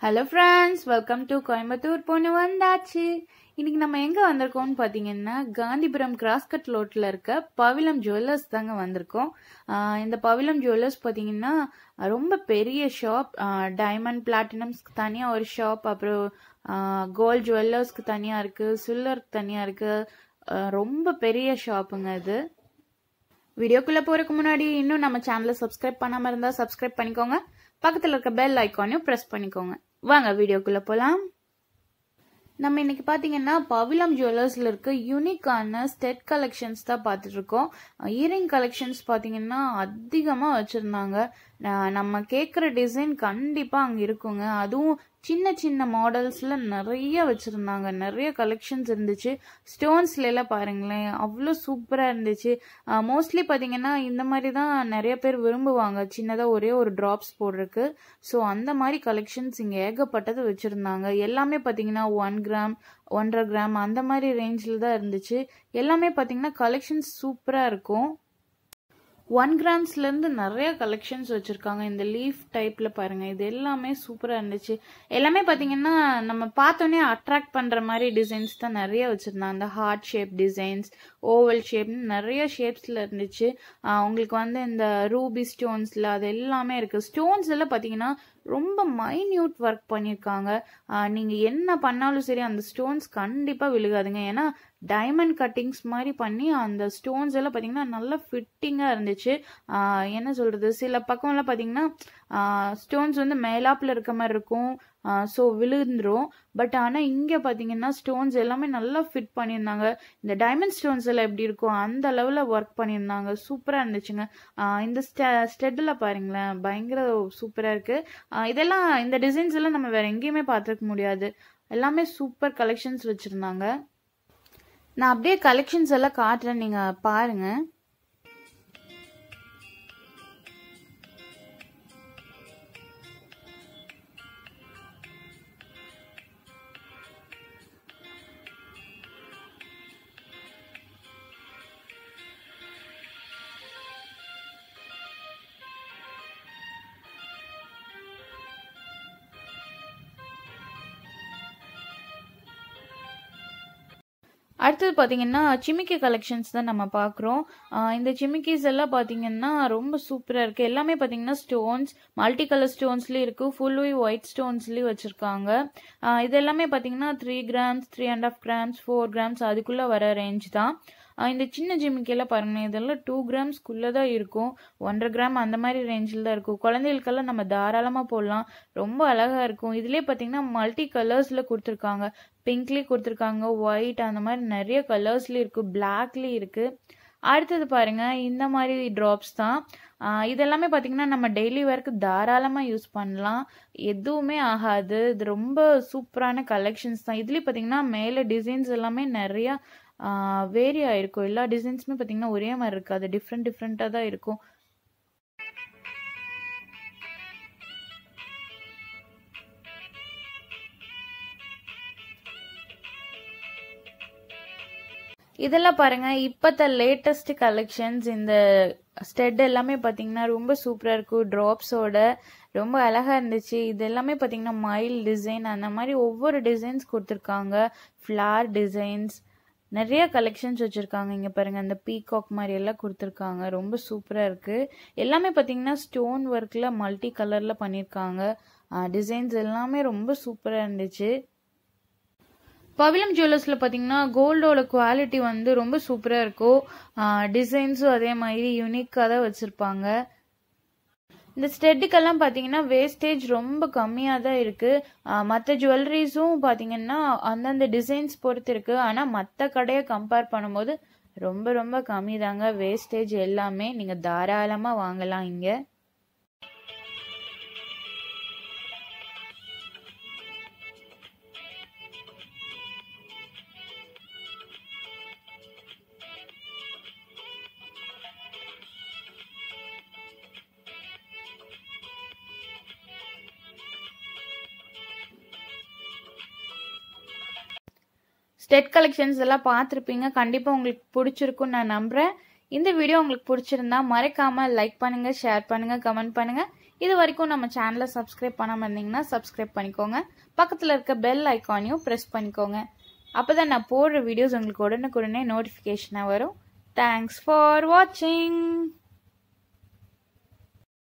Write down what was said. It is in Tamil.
hello friends welcome to Coimbatore பொண்ணு வந்தாச்சு இன்னைக்கு நம்ம எங்க வந்திருக்கோம்னு பாத்தீங்கன்னா காந்திபுரம் கிராஸ்கட் ரோட்ல இருக்க பவிலம் ஜுவல்லர்ஸ் தாங்க வந்திருக்கோம் ஆஹ் இந்த பவிலம் ஜுவல்லர்ஸ் பாத்தீங்கன்னா ரொம்ப பெரிய ஷாப் டைமண்ட் பிளாட்டினம்ஸ்க்கு தனியா ஒரு ஷாப் அப்புறம் கோல்ட் ஜுவல்லர்ஸ்க்கு தனியா இருக்கு சில்வருக்கு தனியா இருக்கு ஆஹ் ரொம்ப பெரிய ஷாப்புங்க இது வீடியோக்குள்ள போறதுக்கு முன்னாடி இன்னும் நம்ம சேனலை சப்ஸ்கிரைப் பண்ணாம இருந்தா சப்ஸ்கிரைப் பண்ணிக்கோங்க பக்கத்துல இருக்க பெல் ஐக்கானையும் பிரஸ் பண்ணிக்கோங்க வாங்க வீடியோக்குள்ள போலாம் நம்ம இன்னைக்கு பாத்தீங்கன்னா பவிலம் ஜுவல்லர்ஸ்ல இருக்க யூனிக்கான ஸ்டெட் கலெக்ஷன்ஸ் தான் பார்த்துட்டு இருக்கோம் இயரிங் கலெக்ஷன்ஸ் பாத்தீங்கன்னா அதிகமா வச்சிருந்தாங்க ந- நம்ம கேட்குற டிசைன் கண்டிப்பா அங்க இருக்குங்க அதுவும் சின்ன சின்ன மாடல்ஸ்ல நிறைய வச்சிருந்தாங்க நிறைய கலெக்ஷன்ஸ் இருந்துச்சு ஸ்டோன்ஸ்ல எல்லாம் பாருங்களேன் அவ்வளோ சூப்பரா இருந்துச்சு மோஸ்ட்லி பாத்தீங்கன்னா இந்த மாதிரி தான் நிறைய பேர் விரும்புவாங்க சின்னதா ஒரே ஒரு டிராப்ஸ் போடுறதுக்கு ஸோ அந்த மாதிரி கலெக்ஷன்ஸ் இங்க ஏகப்பட்டது வச்சிருந்தாங்க எல்லாமே பாத்தீங்கன்னா ஒன் கிராம் ஒன்றரை கிராம் அந்த மாதிரி ரேஞ்சில் தான் இருந்துச்சு எல்லாமே பாத்தீங்கன்னா கலெக்ஷன்ஸ் சூப்பரா இருக்கும் ஒன் கிராம்ஸ்ல இருந்து நிறைய கலெக்ஷன்ஸ் வச்சிருக்காங்க இந்த லீஃப் டைப்ல பாருங்க இது எல்லாமே சூப்பரா இருந்துச்சு எல்லாமே பாத்தீங்கன்னா நம்ம பார்த்தோன்னே அட்ராக்ட் பண்ற மாதிரி டிசைன்ஸ் தான் நிறைய வச்சிருந்தாங்க அந்த ஹார்ட் ஷேப் டிசைன்ஸ் ஓவல் ஷேப்னு நிறைய ஷேப்ஸ்ல இருந்துச்சு ஆஹ் உங்களுக்கு வந்து இந்த ரூபி ஸ்டோன்ஸ்ல அது எல்லாமே இருக்கு ஸ்டோன்ஸ் எல்லாம் பாத்தீங்கன்னா ரொம்ப மைன்யூட் ஒர்க் பண்ணியிருக்காங்க ஆஹ் நீங்க என்ன பண்ணாலும் சரி அந்த ஸ்டோன்ஸ் கண்டிப்பா விழுகாதுங்க ஏன்னா டைமண்ட் கட்டிங்ஸ் மாதிரி பண்ணி அந்த ஸ்டோன்ஸ் எல்லாம் பாத்தீங்கன்னா நல்லா ஃபிட்டிங்கா இருந்துச்சு ஆஹ் என்ன சொல்றது சில பக்கம்லாம் பாத்தீங்கன்னா ஸ்டோன்ஸ் வந்து மேலாப்ல இருக்க மாதிரி இருக்கும் ஸோ விழுந்துரும் பட் ஆனா இங்க பாத்தீங்கன்னா ஸ்டோன்ஸ் எல்லாமே நல்லா ஃபிட் பண்ணியிருந்தாங்க இந்த டைமண்ட் ஸ்டோன்ஸ் எல்லாம் எப்படி இருக்கும் அந்த லெவல்ல ஒர்க் பண்ணியிருந்தாங்க சூப்பரா இருந்துச்சுங்க ஆஹ் இந்த ஸ்டெட்டில் பாருங்களேன் பயங்கர சூப்பரா இருக்கு ஆஹ் இதெல்லாம் இந்த டிசைன்ஸ் எல்லாம் நம்ம வேற எங்கேயுமே பார்த்துருக்க முடியாது எல்லாமே சூப்பர் கலெக்ஷன்ஸ் வச்சிருந்தாங்க நான் அப்படியே கலெக்ஷன்ஸ் எல்லாம் காட்டுறேன் நீங்க பாருங்க அடுத்தது பாத்தீங்கன்னா சிமிக்கி கலெக்ஷன்ஸ் தான் நம்ம பார்க்குறோம் இந்த சிமிக்கிஸ் எல்லாம் பாத்தீங்கன்னா ரொம்ப சூப்பராக இருக்கு எல்லாமே பாத்தீங்கன்னா ஸ்டோன்ஸ் மல்டி கலர் ஸ்டோன்ஸ்லேயும் இருக்கு ஃபுல்லி ஒயிட் ஸ்டோன்ஸ்லேயும் வச்சிருக்காங்க ஆஹ் இது எல்லாமே பாத்தீங்கன்னா three grams three and half grams four grams அதுக்குள்ள வர ரேஞ்ச் தான் ஆஹ் இந்த சின்ன ஜிமிக்கெல்லாம் பாருங்க இதெல்லாம் டூ கிராம்ஸ்க்குள்ள தான் இருக்கும் ஒன்றரை கிராம் அந்த மாதிரி ரேஞ்சில் தான் இருக்கும் குழந்தைகளுக்கெல்லாம் நம்ம தாராளமாக போடலாம் ரொம்ப அழகா இருக்கும் இதுலேயே பார்த்தீங்கன்னா மல்டி கலர்ஸில் கொடுத்துருக்காங்க பிங்க்லேயும் கொடுத்துருக்காங்க ஒயிட் அந்த மாதிரி நிறைய கலர்ஸ்லேயும் இருக்கு பிளாக்லேயும் இருக்கு அடுத்தது பாருங்க இந்த மாதிரி ட்ராப்ஸ் தான் ஆஹ் இதெல்லாமே பார்த்தீங்கன்னா நம்ம டெய்லி ஒர்க்கு தாராளமாக யூஸ் பண்ணலாம் எதுவுமே ஆகாது இது ரொம்ப சூப்பரான கலெக்ஷன்ஸ் தான் இதுலேயும் பார்த்தீங்கன்னா மேலே டிசைன்ஸ் எல்லாமே நிறையா வேரி ஆயிருக்கும் எல்லா டிசைன்ஸுமே பார்த்தீங்கன்னா ஒரே மாதிரி இருக்காது டிஃப்ரெண்ட் டிஃப்ரெண்ட்டாக தான் இருக்கும் இதெல்லாம் பாருங்க இப்பத்த லேட்டஸ்ட் கலெக்ஷன்ஸ் இந்த ஸ்டெட் எல்லாமே பாத்தீங்கன்னா ரொம்ப சூப்பரா இருக்கும் ட்ராப்ஸோட ரொம்ப அழகா இருந்துச்சு இது எல்லாமே பாத்தீங்கன்னா மயில் டிசைன் அந்த மாதிரி ஒவ்வொரு டிசைன்ஸ் கொடுத்துருக்காங்க ஃப்ளார் டிசைன்ஸ் நிறைய கலெக்ஷன்ஸ் வச்சிருக்காங்க இங்க பாருங்க அந்த பீகாக் மாதிரி எல்லாம் கொடுத்துருக்காங்க ரொம்ப சூப்பரா இருக்கு எல்லாமே பாத்தீங்கன்னா ஸ்டோன் ஒர்க்ல மல்டி கலர்ல பண்ணிருக்காங்க டிசைன்ஸ் எல்லாமே ரொம்ப சூப்பரா இருந்துச்சு பவிலம் ஜுவல்லர்ஸில் பார்த்தீங்கன்னா கோல்டோட குவாலிட்டி வந்து ரொம்ப சூப்பராக இருக்கும் டிசைன்ஸும் அதே மாதிரி யூனிக்காக தான் வச்சுருப்பாங்க இந்த ஸ்டெட்டுக்கெல்லாம் பார்த்தீங்கன்னா வேஸ்டேஜ் ரொம்ப கம்மியாக தான் இருக்குது மற்ற ஜுவல்லரிஸும் பார்த்தீங்கன்னா அந்தந்த டிசைன்ஸ் பொறுத்து இருக்குது ஆனால் மற்ற கடையை கம்பேர் பண்ணும்போது ரொம்ப ரொம்ப கம்மி தாங்க வேஸ்டேஜ் எல்லாமே நீங்கள் தாராளமாக வாங்கலாம் இங்கே ஸ்டெட் கலெக்ஷன்ஸ் எல்லாம் பார்த்துருப்பீங்க கண்டிப்பாக உங்களுக்கு பிடிச்சிருக்கும்னு நான் நம்புகிறேன் இந்த வீடியோ உங்களுக்கு பிடிச்சிருந்தா மறக்காம லைக் பண்ணுங்க ஷேர் பண்ணுங்க கமெண்ட் பண்ணுங்க இது வரைக்கும் நம்ம சேனலை சப்ஸ்கிரைப் பண்ணாமல் இருந்தீங்கன்னா சப்ஸ்கிரைப் பண்ணிக்கோங்க பக்கத்தில் இருக்க பெல் ஐக்கானையும் ப்ரெஸ் பண்ணிக்கோங்க அப்போ தான் நான் போடுற வீடியோஸ் உங்களுக்கு உடனுக்குடனே நோட்டிஃபிகேஷனாக வரும் தேங்க்ஸ் ஃபார் வாட்சிங்